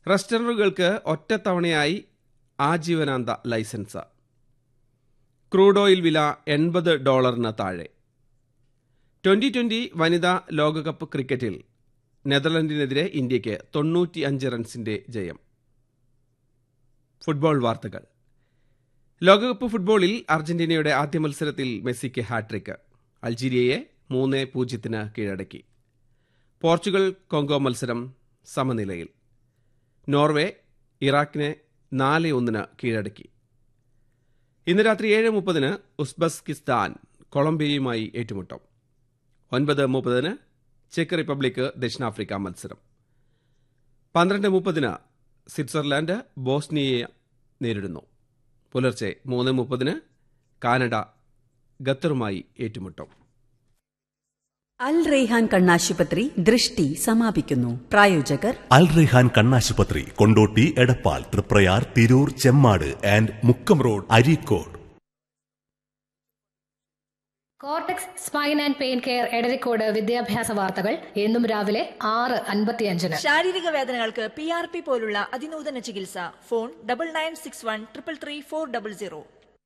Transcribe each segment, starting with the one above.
റെസ്റ്റോറന്റുകൾക്ക് ഒറ്റത്തവണയായി ആജീവനാന്ത licence crude oil വില എൺപത് ഡോളറിന് താഴെ ട്വന്റി ട്വന്റി വനിതാ ലോകകപ്പ് ക്രിക്കറ്റിൽ നെതർലൻഡിനെതിരെ ഇന്ത്യയ്ക്ക് തൊണ്ണൂറ്റിയഞ്ച് റൺസിന്റെ ജയം ഫുട്ബോൾ വാർത്തകൾ ലോകകപ്പ് ഫുട്ബോളിൽ അർജന്റീനയുടെ ആദ്യ മത്സരത്തിൽ മെസ്സിക്ക് ഹാട്രിക്ക് അൾജീരിയയെ മൂന്ന് പൂജ്യത്തിന് കീഴടക്കി പോർച്ചുഗൽ കോങ്കോ മത്സരം സമനിലയിൽ നോർവേ ഇറാഖിനെ നാല് ഒന്നിന് കീഴടക്കി ഇന്ന് രാത്രി ഏഴ് മുപ്പതിന് ഉസ്ബെസ്കിസ്ഥാൻ കൊളംബിയയുമായി ഏറ്റുമുട്ടും ഒൻപത് മുപ്പതിന് ചെക്ക് റിപ്പബ്ലിക് ദക്ഷിണാഫ്രിക്ക മത്സരം പന്ത്രണ്ട് മുപ്പതിന് സ്വിറ്റ്സർലാൻഡ് ബോസ്നിയയെ നേരിടുന്നു പുലർച്ചെ മൂന്ന് മുപ്പതിന് കാനഡ ഖത്തറുമായി ഏറ്റുമുട്ടും അൽ റെയ്ഹാൻ കണ്ണാശുപത്രി ദൃഷ്ടി സമാപിക്കുന്നു പ്രായോജകർ അൽ റിഹാൻ കണ്ണാശുപത്രി Kondotty Edappal Triprayar Tirur Chemmad and Mukkam road Areekode cortex spine and pain care Edarikode വിദ്യാഭ്യാസ വാർത്തകൾ എന്നും രാവിലെ ആറ് അൻപത്തിയഞ്ചിന് ശാരീരിക വേദനകൾക്ക് പി ആർ പി പോലുള്ള അതിനൂതന ചികിത്സ phone double nine six one triple three four double zero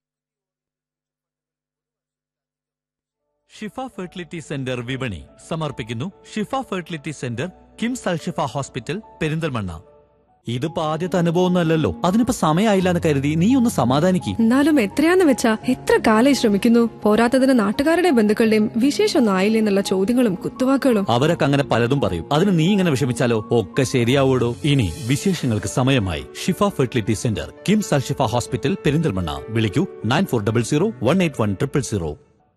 Shifa fertility centre വിപണി സമർപ്പിക്കുന്നു Shifa fertility centre KIMS Alshifa hospital Perinthalmanna ഇതിപ്പോ ആദ്യത്തെ അനുഭവമൊന്നുമല്ലല്ലോ അതിനിപ്പോ സമയമായില്ല എന്ന് കരുതി നീ ഒന്ന് സമാധാനിക്ക് എന്നാലും എത്രയാന്ന് വെച്ചാ എത്ര കാലായി ശ്രമിക്കുന്നു പോരാത്തതിന് നാട്ടുകാരുടെ ബന്ധുക്കളുടെയും വിശേഷമൊന്നും ആയില്ലേ എന്നുള്ള ചോദ്യങ്ങളും കുത്തുവാക്കുകളും അവരൊക്കെ അങ്ങനെ പലതും പറയും അതിന് നീ ഇങ്ങനെ വിഷമിച്ചാലോ ഒക്കെ ശരിയാവൂടോ ഇനി വിശേഷങ്ങൾക്ക് സമയമായി Shifa fertility centre KIMS Alshifa hospital Perinthalmanna വിളിക്കൂ nine four double zero one eight one triple zero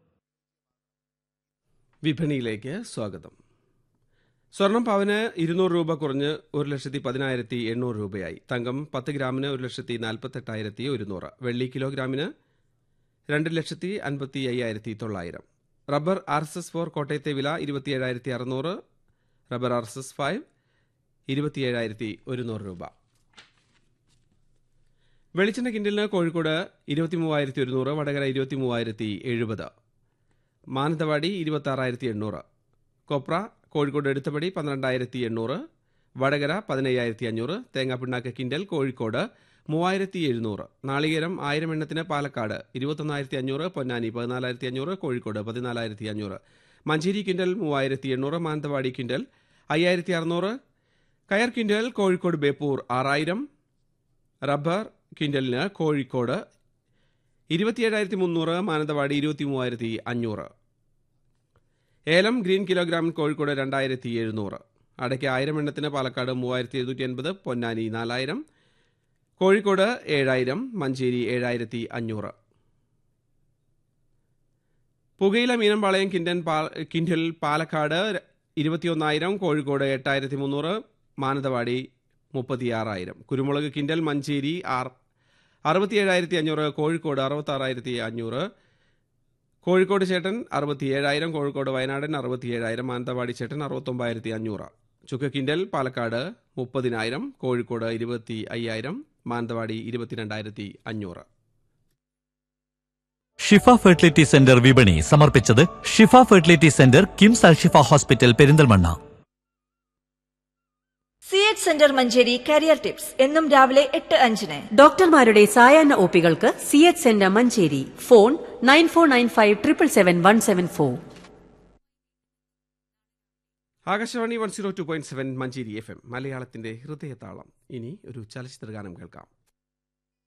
വിപണിയിലേക്ക് സ്വാഗതം സ്വർണം പവന് ഇരുന്നൂറ് രൂപ കുറഞ്ഞ് ഒരു ലക്ഷത്തി പതിനായിരത്തി എണ്ണൂറ് രൂപയായി തങ്കം പത്ത് ഗ്രാമിന് ഒരു ലക്ഷത്തി നാൽപ്പത്തെട്ടായിരത്തി ഒരുന്നൂറ് വെള്ളി കിലോഗ്രാമിന് രണ്ട് ലക്ഷത്തി അൻപത്തി അയ്യായിരത്തി തൊള്ളായിരം rubber R S S four കോട്ടയത്തെ വില ഇരുപത്തിയേഴായിരത്തി അറുന്നൂറ് rubber R S S five ഇരുപത്തിയേഴായിരത്തി ഒരുന്നൂറ് രൂപ വെളിച്ചെണ്ണ കിൻഡലിന് കോഴിക്കോട് ഇരുപത്തി മൂവായിരത്തി ഒരുന്നൂറ് വടകര ഇരുപത്തി മൂവായിരത്തി എഴുപത് മാനന്തവാടി ഇരുപത്തി ആറായിരത്തി എണ്ണൂറ് കൊപ്ര കോഴിക്കോട് എടുത്തപടി പന്ത്രണ്ടായിരത്തി എണ്ണൂറ് വടകര പതിനയ്യായിരത്തി അഞ്ഞൂറ് തേങ്ങാപ്പിണ്ണാക്ക് കിൻഡൽ കോഴിക്കോട് മൂവായിരത്തി എഴുന്നൂറ് നാളികേരം ആയിരം എണ്ണത്തിന് പാലക്കാട് ഇരുപത്തൊന്നായിരത്തി അഞ്ഞൂറ് പൊന്നാനി പതിനാലായിരത്തി അഞ്ഞൂറ് കോഴിക്കോട് പതിനാലായിരത്തി അഞ്ഞൂറ് മഞ്ചേരി കിൻഡൽ മൂവായിരത്തി എണ്ണൂറ് മാനന്തവാടി കിൻഡൽ അയ്യായിരത്തി അറുന്നൂറ് കയർ കിൻഡൽ കോഴിക്കോട് ബേപ്പൂർ ആറായിരം റബ്ബർ കിൻഡലിന് കോഴിക്കോട് ഇരുപത്തിയേഴായിരത്തി മുന്നൂറ് മാനന്തവാടി ഇരുപത്തി മൂവായിരത്തി അഞ്ഞൂറ് ഏലം ഗ്രീൻ കിലോഗ്രാം കോഴിക്കോട് രണ്ടായിരത്തി എഴുന്നൂറ് അടയ്ക്ക് ആയിരം എണ്ണത്തിന് പാലക്കാട് മൂവായിരത്തി എഴുന്നൂറ്റി എൺപത് പൊന്നാനി നാലായിരം കോഴിക്കോട് ഏഴായിരം മഞ്ചേരി ഏഴായിരത്തി അഞ്ഞൂറ് പുകയില മീനമ്പാളയം കിൻഡൻ പാ കിൻഡൽ പാലക്കാട് ഇരുപത്തിയൊന്നായിരം കോഴിക്കോട് എട്ടായിരത്തി മുന്നൂറ് മാനന്തവാടി മുപ്പത്തിയാറായിരം കുരുമുളക് കിൻഡൽ മഞ്ചേരി ആർ അറുപത്തിയേഴായിരത്തി അഞ്ഞൂറ് കോഴിക്കോട് അറുപത്താറായിരത്തി അഞ്ഞൂറ് കോഴിക്കോട് ചേട്ടൻ അറുപത്തിയേഴായിരം കോഴിക്കോട് വയനാടൻ അറുപത്തിയേഴായിരം മാനന്തവാടി ചേട്ടൻ അറുപത്തൊമ്പതിനായിരത്തി അഞ്ഞൂറ് ചുക്ക് കിൻഡൽ പാലക്കാട് മുപ്പതിനായിരം കോഴിക്കോട് ഇരുപത്തി അയ്യായിരം മാനന്തവാടി ഇരുപത്തിരണ്ടായിരത്തി അഞ്ഞൂറ് ഷിഫ ഫെർട്ടിലിറ്റി സെന്റർ വിപണി സമർപ്പിച്ചത് Shifa fertility centre KIMS Alshifa hospital Perinthalmanna C H centre Manjeri career tips എന്നും രാവിലെ എട്ട് അഞ്ചിന് ഡോക്ടർമാരുടെ സായാഹ്ന ഒപികൾക്ക് C H centre Manjeri phone nine four nine five triple seven one seven four Akashvani one zero two point seven Manjeri F M മലയാളത്തിന്റെ ഹൃദയതാളം ഇനി ഒരു ചലച്ചിത്ര ഗാനം കേൾക്കാം